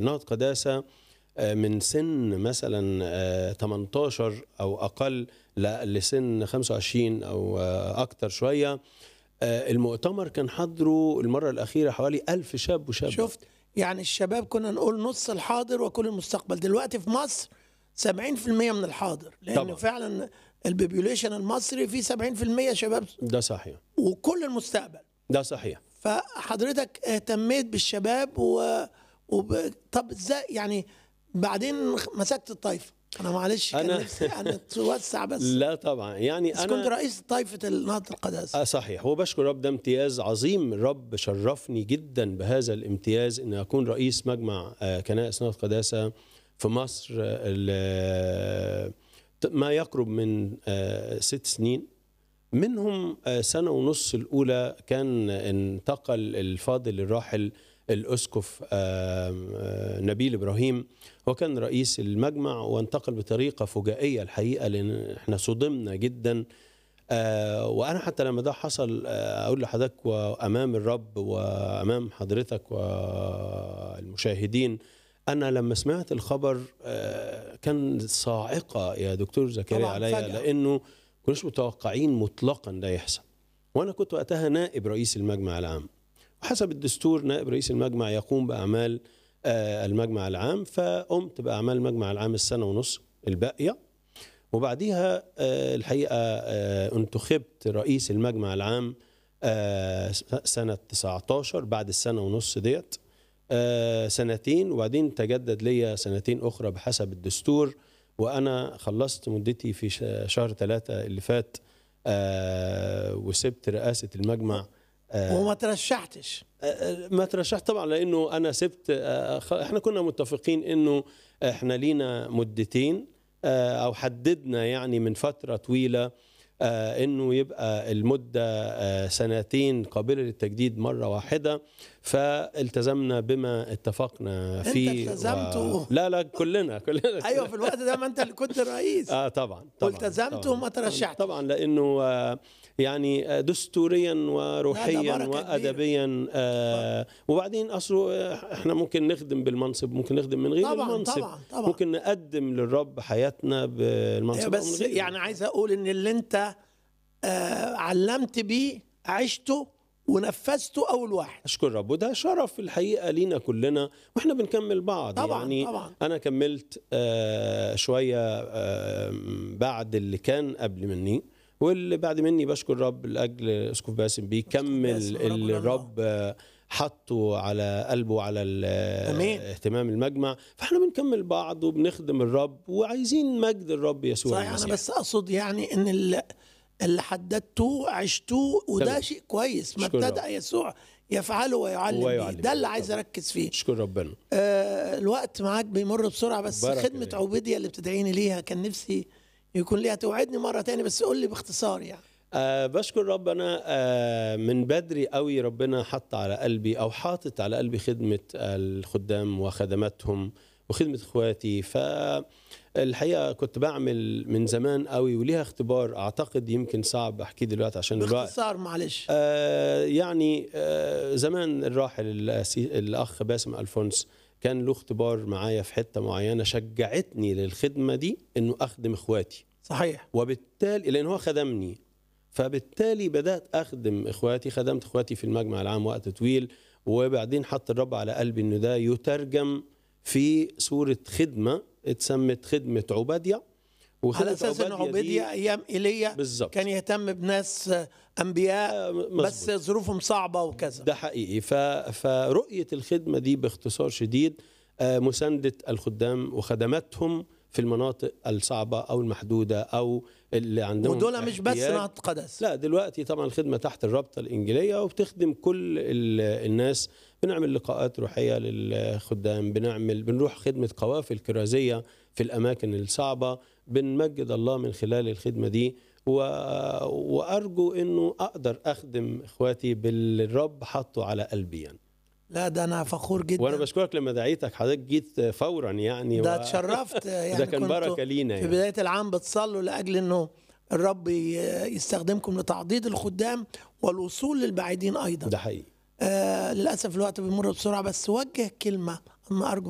نهضة قداسة آه، من سن مثلا آه، 18 او اقل ل- لسن 25 او آه، اكتر شويه آه، المؤتمر كان حضره المره الاخيره حوالي ألف شاب وشابه شفت يعني الشباب كنا نقول نص الحاضر وكل المستقبل دلوقتي في مصر 70% من الحاضر لان طبعا. طبعا. فعلا البوبيوليشن المصري فيه 70% شباب ده صحيح وكل المستقبل ده صحيح فحضرتك اهتميت بالشباب و... وب... طب ازاي يعني بعدين مسكت الطائفه انا معلش كان أنا- نفسي انا توسع بس لا طبعا يعني بس كنت انا رئيس طائفه نهضه القداسه آه صحيح وبشكر رب ده امتياز عظيم الرب شرفني جدا بهذا الامتياز ان اكون رئيس مجمع آه، كنائس نهضة قداسه في مصر آه، ال- ما يقرب من آه، ست سنين منهم آه، سنة ونص الأولى كان انتقل الفاضل الراحل الأسقف آه، آه، نبيل إبراهيم هو كان رئيس المجمع وانتقل بطريقة فجائية الحقيقة لأن احنا صدمنا جدا آه، وأنا حتى لما ده حصل آه، أقول لحضرتك وأمام الرب وأمام حضرتك والمشاهدين أنا لما سمعت الخبر آه، كان صاعقة يا دكتور زكريا طبعاً عليا فجأة. لأنه كناش متوقعين مطلقا ده يحصل وانا كنت وقتها نائب رئيس المجمع العام وحسب الدستور نائب رئيس المجمع يقوم باعمال آه، المجمع العام فقمت باعمال المجمع العام السنه ونص الباقيه وبعديها آه، الحقيقه آه، انتخبت رئيس المجمع العام آه، سنه 19 بعد السنه ونص ديت آه، سنتين وبعدين تجدد ليا سنتين اخرى بحسب الدستور وانا خلصت مدتي في ش- شهر ثلاثة اللي فات آه، وسبت رئاسه المجمع آه، وما ترشحتش آه، ما ترشحت طبعا لانه انا سبت آه، خ- احنا كنا متفقين انه احنا لينا مدتين آه، او حددنا يعني من فتره طويله آه، انه يبقى المده آه، سنتين قابله للتجديد مره واحده فالتزمنا بما اتفقنا أنت فيه التزمت و- لا لا كلنا كلنا ايوه في الوقت ده ما انت اللي كنت الرئيس اه طبعا طبعا والتزمت طبعاً. وما ترشحتش. طبعا لانه آه، يعني آه، دستوريا وروحيا بركة كبيرة. وادبيا آه، وبعدين اصله آه، احنا ممكن نخدم بالمنصب ممكن نخدم من غير طبعاً، المنصب طبعاً، طبعاً. ممكن نقدم للرب حياتنا بالمنصب أو من بس غيره. يعني عايز اقول ان اللي انت آه علمت بيه عشته ونفذته اول واحد اشكر رب وده شرف الحقيقه لينا كلنا واحنا بنكمل بعض طبعاً، يعني طبعاً. انا كملت آه شويه آه بعد اللي كان قبل مني واللي بعد مني بشكر رب لاجل اسقف باسم بيكمل باسم، رجل اللي الله. الرب آه، حطه على قلبه على ال- أمين. اهتمام المجمع فاحنا بنكمل بعض وبنخدم الرب وعايزين مجد الرب يسوع صحيح انا المسيح. بس اقصد يعني ان اللي, اللي حددته عشتوه وده تمام. شيء كويس ما أشكر رب. ابتدأ يسوع يفعله ويعلم, ويعلم بيه ده اللي بيه. عايز طبعاً. اركز فيه اشكر ربنا آه الوقت معاك بيمر بسرعه بس بركة خدمه ليك. عبوديه اللي بتدعيني ليها كان نفسي يكون ليها توعدني مره تاني بس قول لي باختصار يعني أه بشكر ربنا أه من بدري قوي ربنا حط على قلبي او حاطط على قلبي خدمه الخدام وخدماتهم وخدمه اخواتي فالحقيقه كنت بعمل من زمان قوي وليها اختبار اعتقد يمكن صعب احكيه دلوقتي عشان الوقت باختصار معلش آه يعني آه زمان الراحل الأسي- الاخ باسم الفونس كان له اختبار معايا في حته معينه شجعتني للخدمه دي انه اخدم اخواتي صحيح وبالتالي لان هو خدمني فبالتالي بدات اخدم اخواتي خدمت اخواتي في المجمع العام وقت طويل وبعدين حط الرب على قلبي انه ده يترجم في صوره خدمه اتسمت خدمه عباديه وخدمة على اساس ان دي- عبوديه ايام ايليا بالظبط. كان يهتم بناس آه، انبياء آه، بس مظبوط. ظروفهم صعبه وكذا ده حقيقي ف... فرؤية الخدمة دي باختصار شديد آه، مساندة الخدام وخدماتهم في المناطق الصعبة أو المحدودة أو اللي عندهم ودول مش بس احتياج. نهضه قدس لا دلوقتي طبعا الخدمة تحت الرابطة الإنجيلية وبتخدم كل ال- الناس بنعمل لقاءات روحية للخدام بنعمل بنروح خدمة قوافل كرازية في الأماكن الصعبة بنمجد الله من خلال الخدمة دي و... وأرجو أنه أقدر أخدم إخواتي بالرب حطه على قلبي يعني. لا ده انا فخور جدا وأنا بشكرك لما دعيتك حضرتك جيت فورا يعني ده و- اتشرفت يعني ده كان كنتوا بركة لينا في يعني. بدايه العام بتصلوا لاجل انه الرب ي- يستخدمكم لتعضيد الخدام والوصول للبعيدين ايضا ده حقيقي آه للاسف الوقت بيمر بسرعه بس وجه كلمه اما ارجو